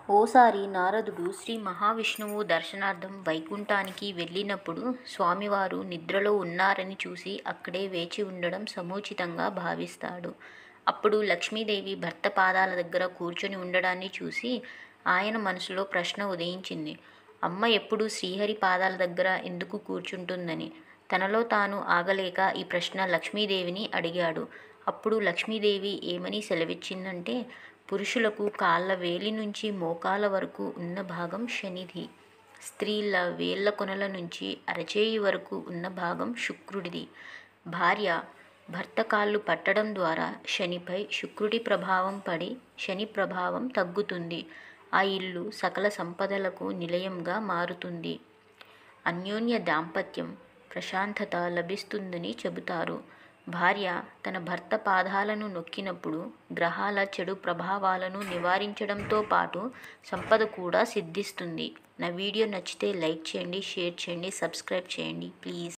ఓసారి నారదుడు శ్రీ మహావిష్ణువు దర్శనార్థం వైకుంఠానికి వెళ్ళినప్పుడు స్వామివారు నిద్రలో ఉన్నారని చూసి అక్కడే వేచి ఉండడం సముచితంగా భావిస్తాడు. అప్పుడు లక్ష్మీదేవి భర్త పాదాల దగ్గర కూర్చుని ఉండడాన్ని చూసి ఆయన మనసులో ప్రశ్న ఉదయించింది. అమ్మ ఎప్పుడూ శ్రీహరి పాదాల దగ్గర ఎందుకు కూర్చుంటుందని. తనలో తాను ఆగలేక ఈ ప్రశ్న లక్ష్మీదేవిని అడిగాడు. అప్పుడు లక్ష్మీదేవి ఏమని సెలవిచ్చిందంటే పురుషులకు కాళ్ళ వేలి నుంచి మోకాళ్ళ వరకు ఉన్న భాగం శనిది. స్త్రీల వేళ్ళ కొనల నుంచి అరచేయి వరకు ఉన్న భాగం శుక్రుడిది. భార్య, భర్త కాళ్ళు పట్టడం ద్వారా శనిపై శుక్రుడి ప్రభావం పడి శని ప్రభావం తగ్గుతుంది. ఆ ఇల్లు సకల సంపదలకు నిలయంగా మారుతుంది. అన్యోన్య దాంపత్యం, ప్రశాంతత లభిస్తుందని చెబుతారు. భార్య తన భర్త పాదాలను నొక్కినప్పుడు గ్రహాల చెడు ప్రభావాలను నివారించడంతో పాటు సంపద కూడా సిద్ధిస్తుంది. నా వీడియో నచ్చితే లైక్ చేయండి, షేర్ చేయండి, సబ్స్క్రైబ్ చేయండి ప్లీజ్.